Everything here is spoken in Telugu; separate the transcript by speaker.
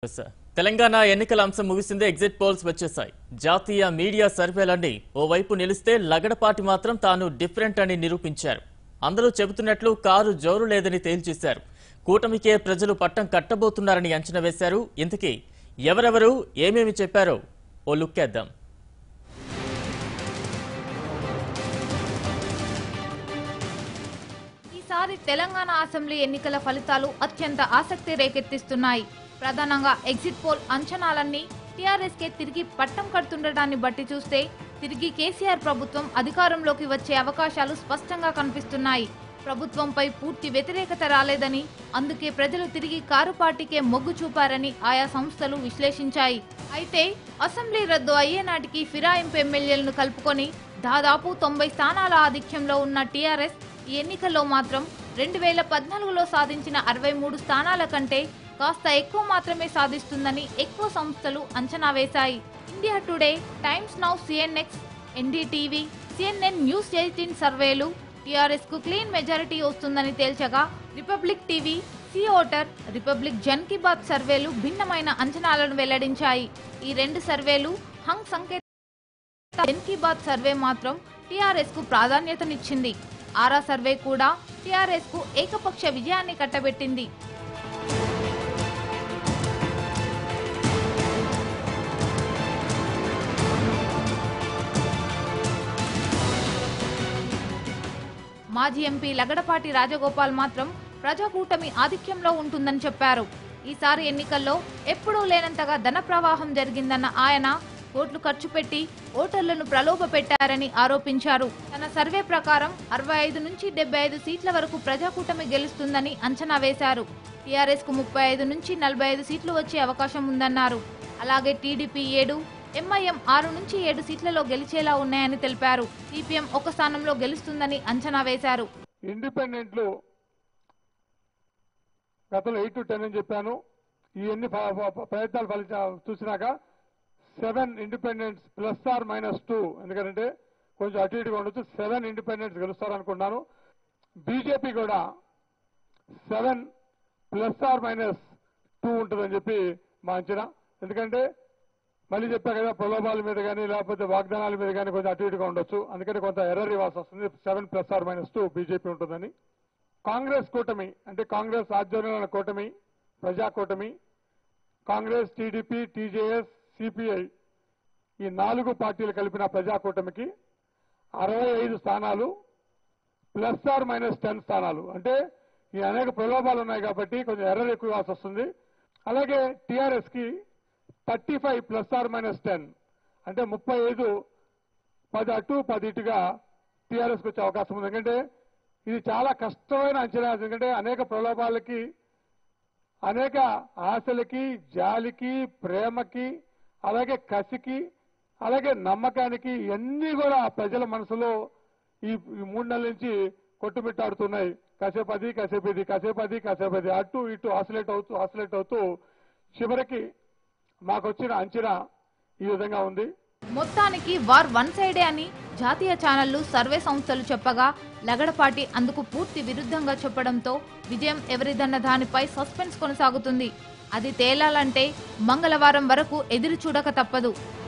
Speaker 1: సార్. తెలంగాణ ఎన్నికల అంశం ముగిసిందే ఎగ్జిట్ పోల్స్ వచ్చేశాయి జాతీయ మీడియా సర్వేలన్నీ ఓవైపు నిలిస్తే లగడపాటి మాత్రం తాను డిఫరెంట్ అని నిరూపించారు అందరూ చెబుతున్నట్లు కారు జోరు లేదని తేల్చేశారు కూటమికే ప్రజలు పట్టం కట్టబోతున్నారని అంచనా వేశారు ఇంతకీ ఎవరెవరు ఏమేమి చెప్పారో ఓ లుక్ వేద్దాం
Speaker 2: ఈసారి తెలంగాణ అసెంబ్లీ ఎన్నికల ఫలితాలు అత్యంత ఆసక్తి రేకెత్తిస్తున్నాయి ప్రధానంగా ఎగ్జిట్ పోల్ అంచనాలన్నీ టీఆర్ఎస్ కే తిరిగి పట్టం కడుతుండటాన్ని బట్టి చూస్తే తిరిగి కేసీఆర్ ప్రభుత్వం అధికారంలోకి వచ్చే అవకాశాలు స్పష్టంగా కనిపిస్తున్నాయి ప్రభుత్వంపై పూర్తి వ్యతిరేకత రాలేదని అందుకే ప్రజలు తిరిగి కారు పార్టీకే మొగ్గు చూపారని ఆయా సంస్థలు విశ్లేషించాయి అయితే అసెంబ్లీ రద్దు అయ్యే నాటికి ఫిరాయింపు ఎమ్మెల్యేలను కలుపుకొని దాదాపు తొంభై స్థానాల ఆధిక్యంలో ఉన్న టీఆర్ఎస్ ఈ ఎన్నికల్లో మాత్రం రెండు వేల పద్నాలుగులో సాధించిన అరవై మూడు స్థానాల కంటే కాస్త ఎక్కువ మాత్రమే సాధిస్తుందని ఎక్కువ సంస్థలు అంచనా వేశాయి India Today Times Now CNX NDTV CNN News eighteen సర్వేలు టీఆర్ఎస్ కు క్లీన్ మెజారిటీ వస్తుందని తేల్చగా Republic TV C voter Republic Jan Ki Baat సర్వేలు భిన్నమైన అంచనాలను వెల్లడించాయి ఈ రెండు సర్వేలు హంగ్ సంకేత మన్ కీ బాత్ సర్వే మాత్రం టీఆర్ఎస్ కు ప్రాధాన్యతనిచ్చింది ఆరా సర్వే కూడా టీఆర్ఎస్ కు ఏకపక్ష విజయాన్ని కట్టబెట్టింది మాజీ ఎంపీ లగడపాటి రాజగోపాల్ మాత్రం ప్రజాకూటమి ఆధిక్యంలో ఉంటుందని చెప్పారు ఈసారి ఎన్నికల్లో ఎప్పుడూ లేనంతగా ధన ప్రవాహం జరిగిందన్న ఆయన కోట్లు ఖర్చు పెట్టి ఓటర్లను ప్రలోభ పెట్టారని ఆరోపించారు తన సర్వే ప్రకారం అరవై ఐదు నుంచి డెబ్బై ఐదు సీట్ల వరకు ప్రజాకూటమి గెలుస్తుందని అంచనా వేశారు టీఆర్ఎస్ కు ముప్పై ఐదు నుంచి నలభై ఐదు సీట్లు వచ్చే అవకాశం ఉందన్నారు అలాగే టీడీపీ ఏడు ఎంఐఎం ఆరు నుంచి ఏడు సీట్లలో గెలిచేలా ఉన్నాయని తెలిపారు సిపిఎం ఒక స్థానంలో గెలుస్తుందని అంచనా వేశారు
Speaker 3: ఇండిపెండెంట్లు గతంలో ఎయిట్ టు టెన్ అని చెప్పాను ఈ ఎన్ని ఫ- ఫ- ప్రయత్నాలు ఫలిత చూసినాక seven independents plus or minus two ఎందుకంటే కొంచెం అటు ఇటుగా ఉండొచ్చు సెవెన్ ఇండిపెండెంట్స్ గెలుస్తారు అనుకున్నాను బీజేపీ కూడా seven plus or minus two ఉంటుందని చెప్పి మా అంచనా ఎందుకంటే మళ్ళీ చెప్పా కదా ప్రలోభాల మీద కానీ లేకపోతే వాగ్దానాల మీద కానీ కొంచెం అటు ఇటుగా ఉండొచ్చు అందుకని కొంత ఎర్రర్ ఇవ్వాల్సి వస్తుంది seven plus or minus two BJP ఉంటుందని కాంగ్రెస్ కూటమి అంటే కాంగ్రెస్ ఆధ్వర్యంలో ఉన్న కూటమి ప్రజా కూటమి కాంగ్రెస్ టీడీపీ టీజేఎస్ సిపిఐ ఈ నాలుగు పార్టీలు కలిపిన ప్రజా కూటమికి అరవై ఐదు స్థానాలు ప్లస్ ఆర్ మైనస్ టెన్ స్థానాలు అంటే ఈ అనేక ప్రలోభాలు ఉన్నాయి కాబట్టి కొంచెం ఎర్రర్ ఎక్కువ ఇవ్వాల్సి వస్తుంది అలాగే టీఆర్ఎస్ కి thirty five plus or minus ten అంటే ముప్పై ఐదు పది అటు పది ఇటుగా టీఆర్ఎస్కి వచ్చే అవకాశం ఉంది ఎందుకంటే ఇది చాలా కష్టమైన అంచనా ఎందుకంటే అనేక ప్రలోభాలకి అనేక ఆశలకి జాలికి ప్రేమకి అలాగే కసికి అలాగే నమ్మకానికి ఇవన్నీ కూడా ప్రజల మనసులో ఈ ఈ మూడు నెలల నుంచి కొట్టుమిట్టాడుతున్నాయి కాసేపు అది కాసేపు ఇది కాసేపు అది కాసేపు అది అటు ఇటు ఆసిలేట్ అవుతూ ఆసిలేట్ అవుతూ చివరికి మాకు వచ్చిన అంచనా ఈ విధంగా ఉంది
Speaker 2: మొత్తానికి వార్ వన్ సైడే అని జాతీయ ఛానళ్లు సర్వే సంస్థలు చెప్పగా లగడపాటి అందుకు పూర్తి విరుద్ధంగా చెప్పడంతో విజయం ఎవరిదన్న దానిపై సస్పెన్స్ కొనసాగుతుంది అది తేలాలంటే మంగళవారం వరకు ఎదురు చూడక తప్పదు